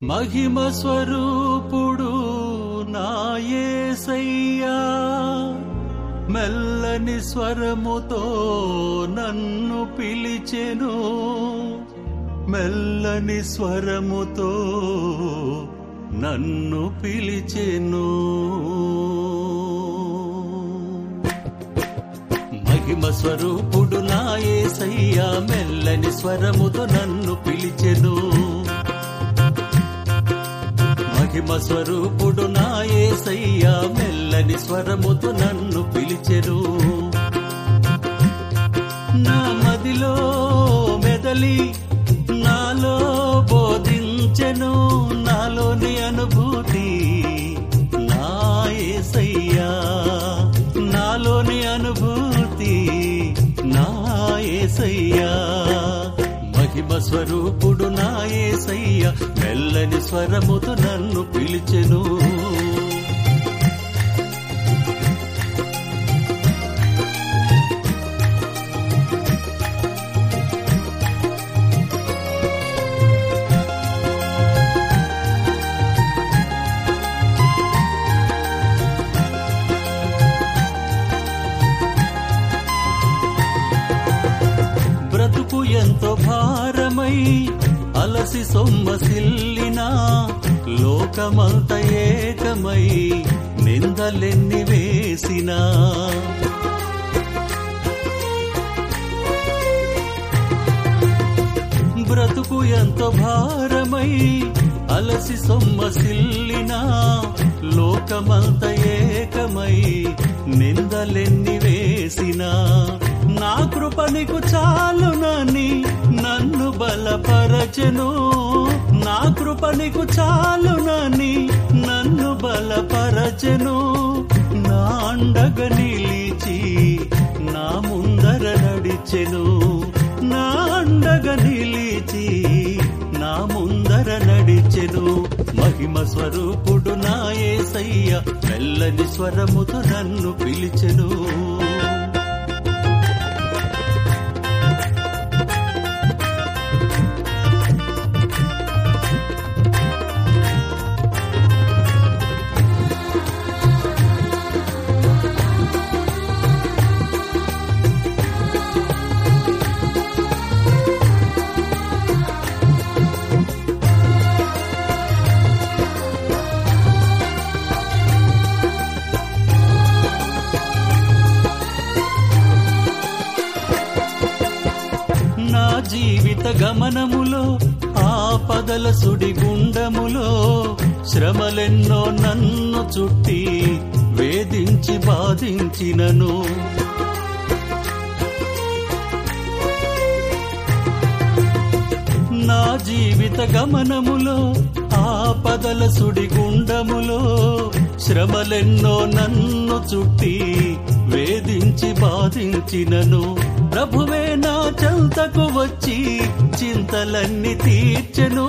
మహిమ స్వరూపుడు నాయసయ్యా మెల్లని స్వరముతో నన్ను పిలిచెను మెల్లని స్వరముతో నన్ను పిలిచెను మహిమ స్వరూపుడు నాయసయ్యా మెల్లని స్వరముతో నన్ను పిలిచెను మహిమ స్వరూపుడు నాయసయ్యా మెల్లని స్వరముతో నన్ను పిలిచెను నా మదిలో మెదలి నాలో బోధించెను నాలోని అనుభూతి నాయసయ్యా నాలోని అనుభూతి నాయసయ్యా మహిమ స్వరూపుడు నాయసయ్య మెల్లని స్వరముతో నన్ను పిలిచెను బ్రతుకు ఎంతో భారమై అలసి సొమ్మసిల్లినా లోకమంత ఏకమై నిందలెన్ని వేసినా బ్రతుకు ఎంతో భారమై అలసి సొమ్మసిల్లినా లోకమంత ఏకమై నిందలెన్ని వేసినా నా కృప నీకు చాలునని నన్ను బలపరచెను నా కృప నీకు చాలునని నన్ను బలపరచెను నా అండగ నిలిచి నా ముందర నడిచెను నా అండగ నిలిచి నా ముందర నడిచెను మహిమ స్వరూపుడు నాయసయ్య మెల్లని స్వరముతో నన్ను పిలిచెను నా జీవిత గమనములో ఆపదల సుడిగుండములో శ్రమలెన్నో నన్ను చుట్టి వేధించి బాధించినను నా జీవిత గమనములో ఆపదల సుడిగుండములో శ్రమలెన్నో నన్ను చుట్టి వేధించి బాధించినను ప్రభువే నా చెంతకు వచ్చి చింతలన్నీ తీర్చెను